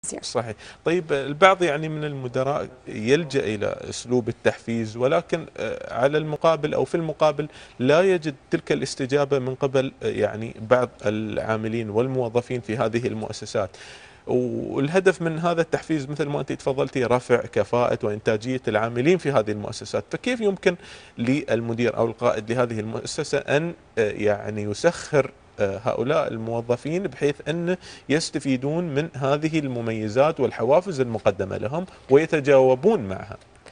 يعني صحيح طيب البعض يعني من المدراء يلجأ إلى أسلوب التحفيز ولكن آه، على المقابل أو في المقابل لا يجد تلك الاستجابة من قبل آه، يعني بعض العاملين والموظفين في هذه المؤسسات والهدف من هذا التحفيز مثل ما انت تفضلتي رفع كفاءة وانتاجية العاملين في هذه المؤسسات، فكيف يمكن للمدير او القائد لهذه المؤسسة ان آه، يعني يسخر آه، هؤلاء الموظفين بحيث ان يستفيدون من هذه المميزات والحوافز المقدمة لهم ويتجاوبون معها.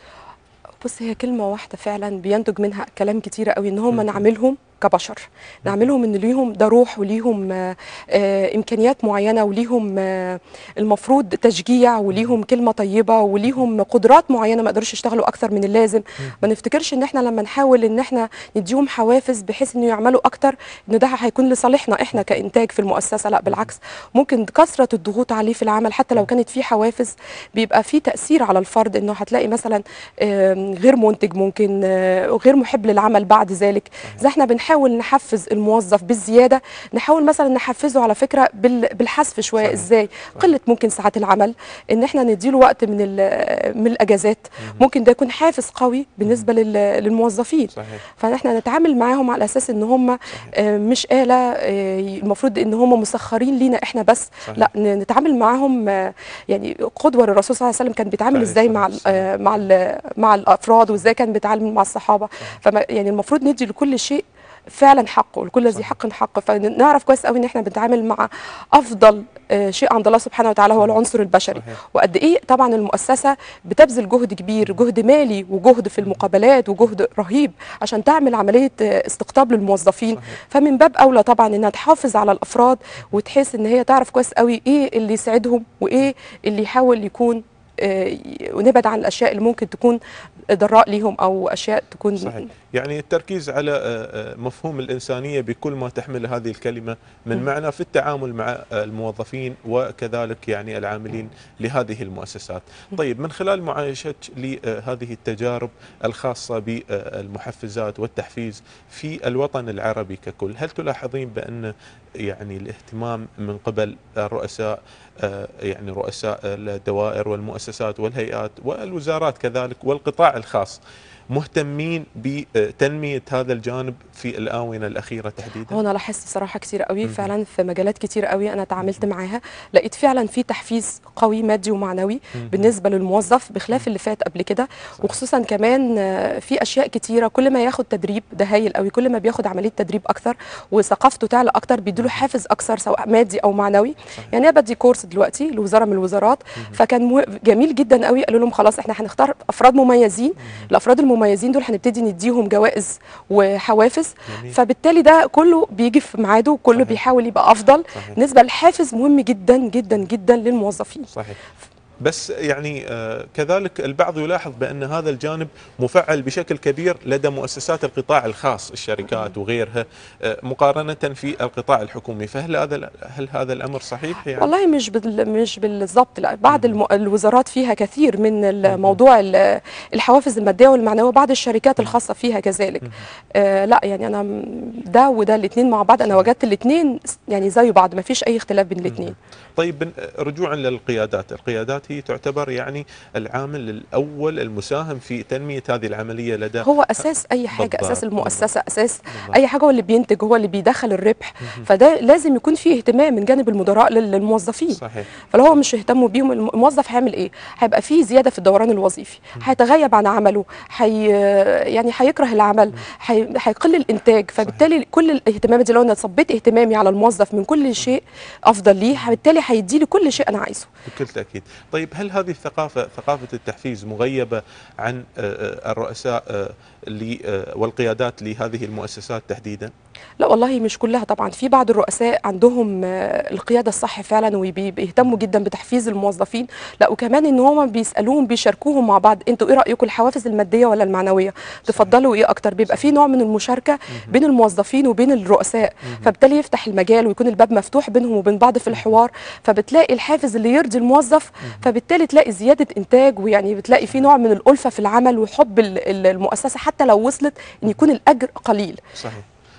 بص هي كلمة واحدة فعلا بينتج منها كلام كتير قوي ان هم نعملهم كبشر نعملهم ان ليهم ده روح وليهم آه، آه، امكانيات معينه وليهم آه، المفروض تشجيع وليهم كلمه طيبه وليهم قدرات معينه ما يقدروش يشتغلوا اكتر من اللازم ما نفتكرش ان احنا لما نحاول ان احنا نديهم حوافز بحيث انه يعملوا اكتر ان ده هيكون لصالحنا احنا كانتاج في المؤسسه لا بالعكس ممكن كثره الضغوط عليه في العمل حتى لو كانت في حوافز بيبقى في تاثير على الفرد انه هتلاقي مثلا آم، غير منتج ممكن آه، غير محب للعمل بعد ذلك زي احنا بنحاول نحفز الموظف بالزياده نحاول مثلا نحفزه على فكره بال- بالحذف شويه صحيح. ازاي قله ممكن ساعات العمل ان احنا نديله وقت من ال- من الاجازات ممكن ده يكون حافز قوي بالنسبه لل- للموظفين صحيح. فاحنا نتعامل معاهم على اساس ان هم آه، مش آلة آه، المفروض ان هم مسخرين لينا احنا بس صحيح. لا ن- نتعامل معاهم آه، يعني قدوه للرسول صلى الله عليه وسلم كان بيتعامل عليه ازاي الصلاة مع ال- والسلام. آه، مع ال- مع الافراد وازاي كان بيتعامل مع الصحابه فما يعني المفروض ندي لكل شيء فعلا حقه لكل ذي صحيح. حق حقه فنعرف كويس قوي ان احنا بنتعامل مع افضل آه، شيء عند الله سبحانه وتعالى هو العنصر البشري صحيح. وقد ايه طبعا المؤسسه بتبذل جهد كبير جهد مالي وجهد في المقابلات وجهد رهيب عشان تعمل عمليه آه، استقطاب للموظفين صحيح. فمن باب اولى طبعا انها تحافظ على الافراد وتحس ان هي تعرف كويس قوي ايه اللي يسعدهم وايه اللي يحاول يكون آه، ي- ونبعد عن الاشياء اللي ممكن تكون ضراء ليهم او اشياء تكون صحيح يعني التركيز على آه، آه، مفهوم الإنسانية بكل ما تحمل هذه الكلمة من م. معنى في التعامل مع آه، الموظفين وكذلك يعني العاملين لهذه المؤسسات طيب من خلال معايشتك لهذه التجارب الخاصة بالمحفزات والتحفيز في الوطن العربي ككل هل تلاحظين بأن يعني الاهتمام من قبل الرؤساء آه، يعني رؤساء الدوائر والمؤسسات والهيئات والوزارات كذلك والقطاع الخاص مهتمين بتنمية هذا الجانب في الآونة الأخيرة تحديدا هو انا لاحظت صراحه كتير قوي مهم. فعلا في مجالات كتير قوي انا تعاملت معاها لقيت فعلا في تحفيز قوي مادي ومعنوي مهم. بالنسبه للموظف بخلاف اللي فات قبل كده وخصوصا كمان آه، في اشياء كتيره كل ما ياخد تدريب ده هايل قوي كل ما بياخد عمليه تدريب اكتر وثقافته تعلى اكتر بيديله حافز اكثر سواء مادي او معنوي صحيح. يعني انا بدي كورس دلوقتي لوزاره من الوزارات فكان مو- جميل جدا قوي قالوا لهم خلاص احنا هنختار افراد مميزين الافراد المميزين دول هنبتدي نديهم جوائز وحوافز جميل. فبالتالي ده كله بيجي في ميعاده وكله صحيح. بيحاول يبقى افضل صحيح. بالنسبه للحافز مهم جدا جدا جدا للموظفين صحيح بس يعني آه، كذلك البعض يلاحظ بأن هذا الجانب مفعل بشكل كبير لدى مؤسسات القطاع الخاص الشركات وغيرها آه، مقارنة في القطاع الحكومي فهل هذا هل هذا الأمر صحيح يعني؟ والله مش بال... مش بالظبط لا بعض الم... الوزارات فيها كثير من الموضوع ال- الحوافز الماديه والمعنويه وبعض الشركات الخاصه فيها كذلك آه لا يعني انا م- ده وده الاثنين مع بعض انا وجدت الاثنين يعني زي بعض ما فيش اي اختلاف بين الاثنين طيب بن- رجوعا للقيادات القيادات هي تعتبر يعني العامل الأول المساهم في تنمية هذه العملية لدى هو اساس اي حاجه بالضبط، اساس المؤسسه اساس بالضبط. اي حاجه هو اللي بينتج هو اللي بيدخل الربح فده لازم يكون فيه اهتمام من جانب المدراء لل- للموظفين صحيح فلو هو مش يهتموا بيهم الم- الموظف هيعمل ايه هيبقى فيه زياده في الدوران الوظيفي هيتغيب عن عمله حي يعني هيكره العمل هي... هيقل الانتاج فبالتالي كل الاهتمامات دي لو انا صبيت اهتمامي على الموظف من كل شيء افضل ليه بالتالي هيدي لي كل شيء انا عايزه بكل تأكيد طيب هل هذه الثقافة ثقافة التحفيز مغيبة عن آه، آه، الرؤساء آه، ل- آه، والقيادات لهذه المؤسسات تحديدا لا والله مش كلها طبعا في بعض الرؤساء عندهم آه، القياده الصح فعلا وبيهتموا جدا بتحفيز الموظفين لا وكمان ان هم بيسالوهم بيشاركوهم مع بعض انتوا ايه رايكم الحوافز الماديه ولا المعنويه تفضلوا ايه اكتر بيبقى في نوع من المشاركه بين الموظفين وبين الرؤساء فبالتالي يفتح المجال ويكون الباب مفتوح بينهم وبين بعض في الحوار فبتلاقي الحافز اللي يرضي الموظف فبالتالي تلاقي زياده انتاج ويعني بتلاقي في نوع من الالفه في العمل وحب ال- ال- المؤسسه حتى لو وصلت ان يكون الاجر قليل صحيح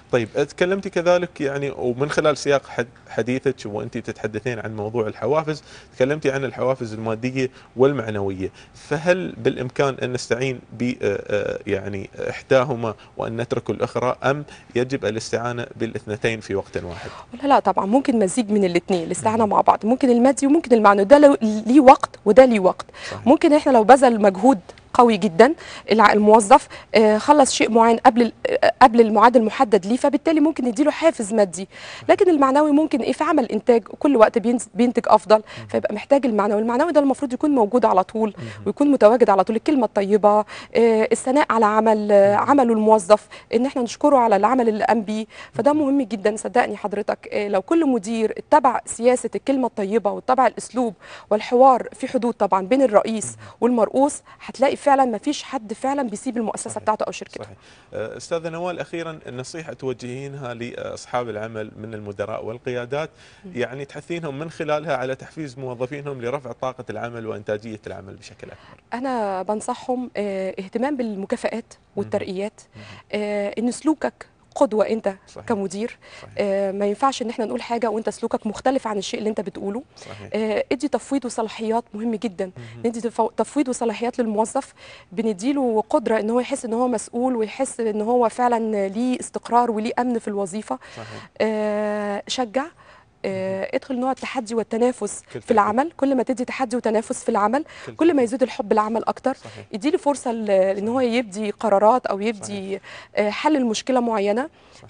طيب تكلمتي كذلك يعني ومن خلال سياق حد- حديثك وانت تتحدثين عن موضوع الحوافز تكلمتي عن الحوافز الماديه والمعنويه فهل بالامكان ان نستعين ب آه، آه، يعني احداهما وان نترك الاخرى ام يجب الاستعانه بالاثنتين في وقت واحد لا لا طبعا ممكن مزيج من الاثنين الاستعانه مع بعض ممكن المادي وممكن المعنوي ده لو- ليه وقت وده ليه وقت صحيح. ممكن احنا لو بذل مجهود قوي جدا الع- الموظف آه، خلص شيء معين قبل ال- آه، قبل الميعاد المحدد ليه فبالتالي ممكن نديله حافز مادي لكن المعنوي ممكن ايه في عمل انتاج كل وقت بينز- بينتج افضل فيبقى محتاج المعنوي المعنوي ده المفروض يكون موجود على طول ويكون متواجد على طول الكلمه الطيبه آه، الثناء على عمل آه، عمله الموظف ان احنا نشكره على العمل اللي قام بيه فده مهم جدا صدقني حضرتك آه، لو كل مدير اتبع سياسه الكلمه الطيبه واتبع الاسلوب والحوار في حدود طبعا بين الرئيس والمرؤوس هتلاقي فعلا ما فيش حد فعلا بيسيب المؤسسه صحيح. بتاعته او شركته صحيح آه، استاذه نوال اخيرا النصيحه توجهينها لاصحاب العمل من المدراء والقيادات يعني تحثينهم من خلالها على تحفيز موظفينهم لرفع طاقه العمل وانتاجيه العمل بشكل اكبر انا بنصحهم آه، اهتمام بالمكافآت والترقيات آه، ان سلوكك قدوه انت صحيح. كمدير صحيح آه، ما ينفعش ان احنا نقول حاجه وانت سلوكك مختلف عن الشيء اللي انت بتقوله صحيح آه، ادي تفويض وصلاحيات مهم جدا ندي تفو- تفويض وصلاحيات للموظف بنديله قدره ان هو يحس ان هو مسؤول ويحس ان هو فعلا ليه استقرار وليه امن في الوظيفه صحيح آه، شجع آه، ادخل نوع التحدي والتنافس تأكيد. في العمل كل ما تدي تحدي وتنافس في العمل كل كل ما تأكيد. يزيد الحب العمل اكتر صحيح يديله فرصه ل- ان هو يبدي قرارات او يبدي آه، حل المشكله معينه صحيح.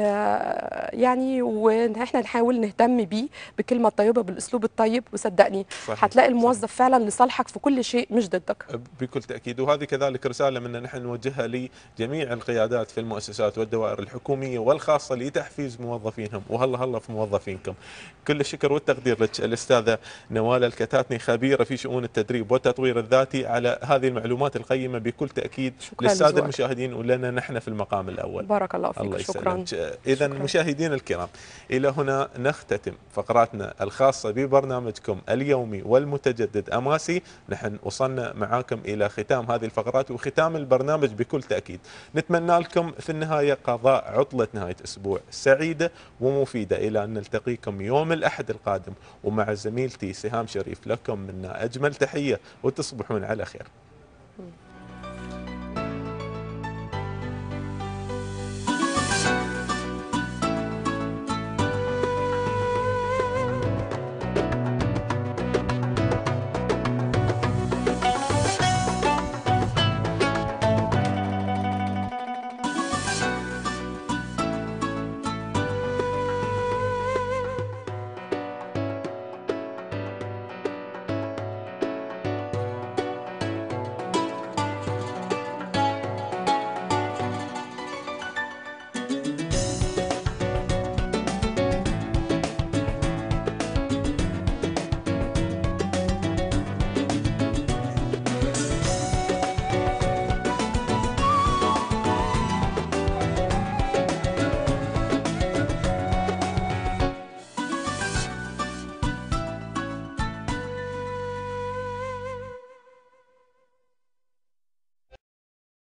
آه، يعني واحنا نحاول نهتم بيه بالكلمه الطيبه بالاسلوب الطيب وصدقني صحيح. هتلاقي صحيح. الموظف فعلا لصالحك في كل شيء مش ضدك بكل تأكيد وهذه كذلك رسالة منا نحن نوجهها لجميع القيادات في المؤسسات والدوائر الحكومية والخاصة لتحفيز موظفينهم وهلا هلا في موظفينكم كل الشكر والتقدير لك الأستاذة نوال الكتاتني خبيرة في شؤون التدريب والتطوير الذاتي على هذه المعلومات القيمة بكل تأكيد شكراً للسادة لذوقك. المشاهدين ولنا نحن في المقام الأول بارك الله الله فيك شكرا يسلمك إذا شكراً. مشاهدينا الكرام إلى هنا نختتم فقراتنا الخاصة ببرنامجكم اليومي والمتجدد أماسي نحن وصلنا معاكم إلى ختام هذه الفقرات وختام البرنامج بكل تأكيد نتمنى لكم في النهاية قضاء عطلة نهاية أسبوع سعيدة ومفيدة إلى أن نلتقيكم يوم الأحد القادم ومع زميلتي سهام شريف لكم منا أجمل تحية وتصبحون على خير